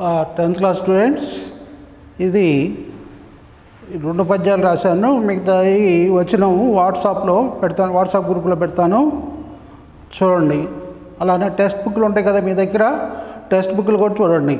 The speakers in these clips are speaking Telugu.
టెన్త్ క్లాస్ స్టూడెంట్స్ ఇది ఈ రెండు పద్యాలు రాశాను మిగతాయి వచ్చిన వాట్సాప్లో పెడతాను వాట్సాప్ గ్రూప్లో పెడతాను చూడండి అలానే టెక్స్ట్ బుక్లు ఉంటాయి కదా మీ దగ్గర టెక్స్ట్ బుక్లు కూడా చూడండి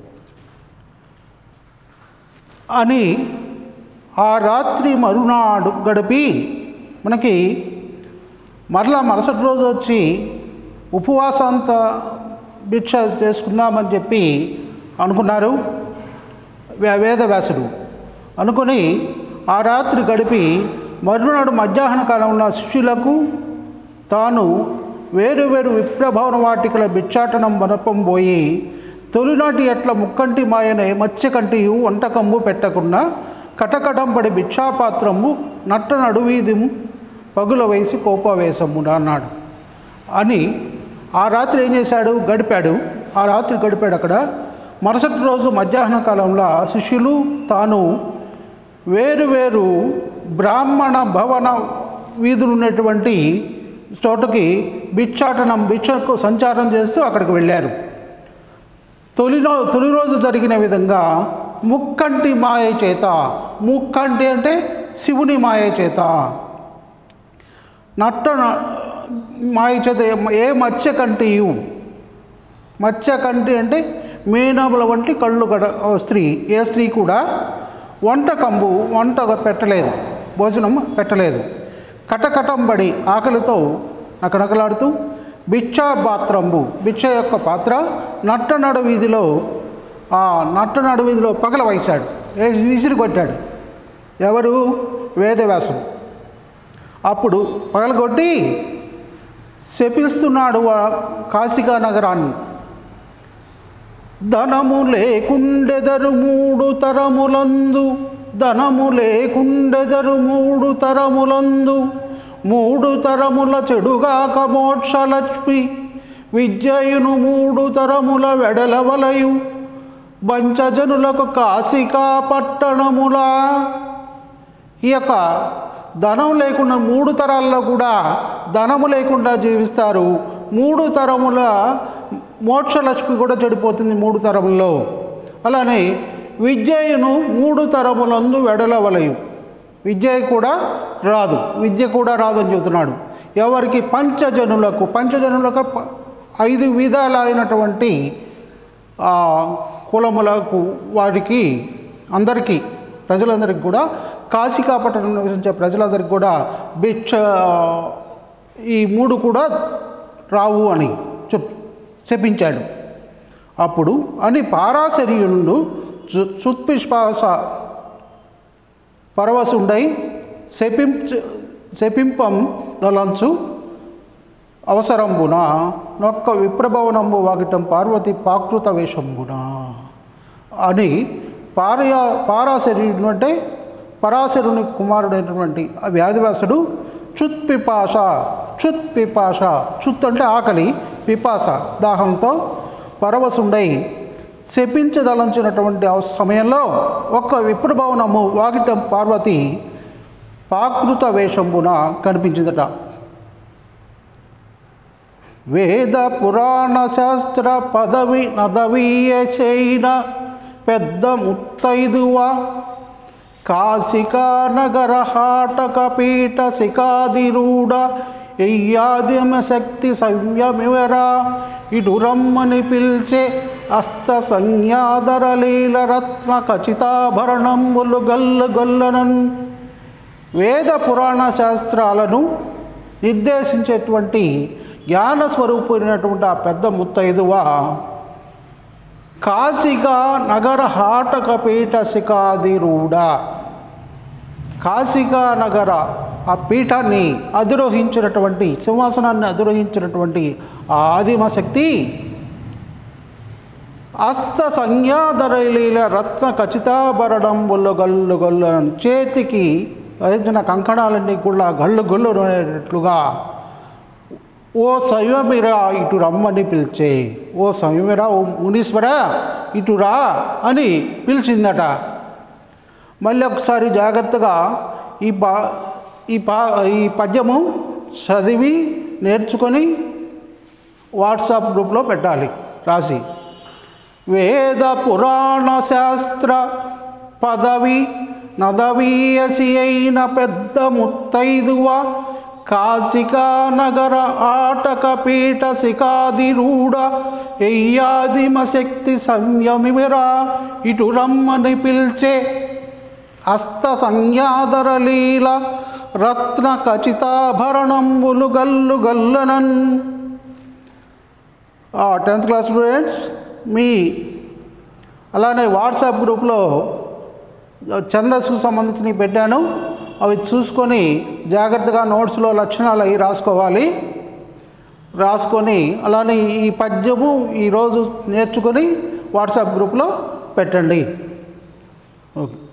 అని ఆ రాత్రి మరునాడు గడిపి మనకి మరలా మరుసటి రోజు వచ్చి ఉపవాసాంత భిక్ష చేసుకుందామని చెప్పి అనుకున్నారు వే- వేదవ్యాసుడు అనుకుని ఆ రాత్రి గడిపి మరునాడు మధ్యాహ్న కాలంలో శిష్యులకు తాను వేరు వేరు విప్రభవన వాటికల భిక్షాటనం వనపం పోయి తొలినాటి ఎట్ల ముక్కంటి మాయనే మత్స్యకంటియు వంటకంబు పెట్టకుండా కటకటం పడి భిక్షాపాత్రము నట్ట నడువీదిము పగుల వేసి కోపవేశమున అన్నాడు అని ఆ రాత్రి ఏం చేశాడు గడిపాడు ఆ రాత్రి గడిపాడు అక్కడ మరుసటి రోజు మధ్యాహ్న కాలంలో శిష్యులు తాను వేరు వేరు బ్రాహ్మణ భవన వీధులు ఉన్నటువంటి చోటుకి భిక్షాటనం భిక్షకు సంచారం చేస్తూ అక్కడికి వెళ్ళారు తొలి రో- తొలి రోజు జరిగిన విధంగా ముక్కంటి మాయ చేత ముక్కంటి అంటే శివుని మాయ చేత నట్ట మాయ చేత ఏ- ఏ మత్స్యకంటియు మత్స్యకంటి అంటే మీనముల వంటి కళ్ళు గడ ఓ స్త్రీ ఏ స్త్రీ కూడా వంట కంబు వంట పెట్టలేదు భోజనం పెట్టలేదు కటకటంబడి ఆకలితో నకనకలాడుతూ భిక్షా పాత్రంబు భిక్ష యొక్క పాత్ర నట్ట నడు వీధిలో ఆ నట్ట నడు వీధిలో పగల వేశాడు ఏ- విసిరి కొట్టాడు ఎవరు వేదవ్యాసుడు అప్పుడు పగలగొట్టి శపిస్తున్నాడు ఆ కాశికా నగరాన్ని ధనము లేకుండెదరు మూడు తరములందు ధనము లేకుండెదరు మూడు తరములందు మూడు తరముల చెడుగాక మోక్షలక్ష్మి విద్యయును మూడు తరముల వెడలవలయు బంచజనులకు కాశికా పట్టణములా ఈ యొక్క ధనం లేకుండా మూడు తరాల్లో కూడా ధనము లేకుండా జీవిస్తారు మూడు తరముల మోక్షలక్ష్మి కూడా చెడిపోతుంది మూడు తరముల్లో అలానే విద్యను మూడు తరములందు వెడలవలయు విద్య కూడా రాదు విద్య కూడా రాదు అని చెబుతున్నాడు ఎవరికి పంచజనులకు పంచజనులకు ప- ఐదు విధాలైనటువంటి ఆ, కులములకు వారికి అందరికీ ప్రజలందరికీ కూడా కాశీకాపట్టణం నివసించే ప్రజలందరికీ కూడా భిక్ష ఈ మూడు కూడా రావు అని చెప్ చెప్పించాడు అప్పుడు అని పారాశరీయుడు సుత్పిశ్వాస పరవశుండై శపించ శపింపం దలంచు అవసరంబున నొక్క విప్రభవనంబు వాకిటం పార్వతి పాకృత వేషంబున అని పారయా పారాశరీరుడు అంటే పరాశరుని కుమారుడైనటువంటి ఆ వ్యాధివాసుడు చుత్ పిపాస చుత్ పిపాస చుత్ అంటే ఆకలి పిపాస దాహంతో పరవశుండై శపించదలంచినటువంటి ఆ సమయంలో ఒక్క విప్రభవనము వాకిటం పార్వతి పాకృత వేషంబున కనిపించిందట వేద పురాణ శాస్త్ర పదవి నదవీయ చేయిన పెద్ద ముత్తైదువ కాశికా నగర హాటక పీఠ శిఖాదిరూఢ ఎయ్యాదిమ శక్తి సంయమివరా ఇటు రమ్మని పిల్చే అస్త సంజ్ఞాధర లీల రత్న ఖచ్చితాభరణంబులు గల్లు గల్లనన్ వేద పురాణ శాస్త్రాలను నిర్దేశించేటువంటి జ్ఞాన స్వరూపునటువంటి ఆ పెద్ద ముత్తైదువ కాశిగా నగర హాటక పీఠ శిఖాదిరూఢ కాశికా నగర ఆ పీఠాన్ని అధిరోహించినటువంటి సింహాసనాన్ని అధిరోహించినటువంటి ఆ ఆదిమ శక్తి అస్త సంజ్ఞాధరలీల రత్న ఖచ్చితాభరణంబులు గల్లు గల్లు అని చేతికి వహించిన కంకణాలన్నీ కూడా గల్లు గల్లు అనేటట్లుగా ఓ సంయమిరా ఇటు రమ్మని పిలిచే ఓ సంయమిరా ఓ మునీశ్వర ఇటు రా అని పిలిచిందట మళ్ళీ ఒకసారి జాగ్రత్తగా ఈ పా ఈ పా ఈ పద్యము చదివి నేర్చుకొని వాట్సాప్ గ్రూప్లో పెట్టాలి రాసి వేద పురాణ శాస్త్ర పదవి నదవీయసి అయిన పెద్ద ముత్తైదువ కాశికా నగర ఆటక పీఠ శిఖాదిరూఢ ఎయ్యాదిమ శక్తి సంయమిరా ఇటు రమ్మని పిల్చే హస్త సంజ్ఞాధర లీల రత్న ఖచితాభరణంబులు గల్లు గల్లనన్ టెన్త్ క్లాస్ స్టూడెంట్స్ మీ అలానే వాట్సాప్ గ్రూప్లో ఛందస్సుకు సంబంధించినవి పెట్టాను అవి చూసుకొని జాగ్రత్తగా నోట్స్లో లక్షణాలు అవి రాసుకోవాలి రాసుకొని అలానే ఈ పద్యము ఈరోజు నేర్చుకొని వాట్సాప్ గ్రూప్లో పెట్టండి ఓకే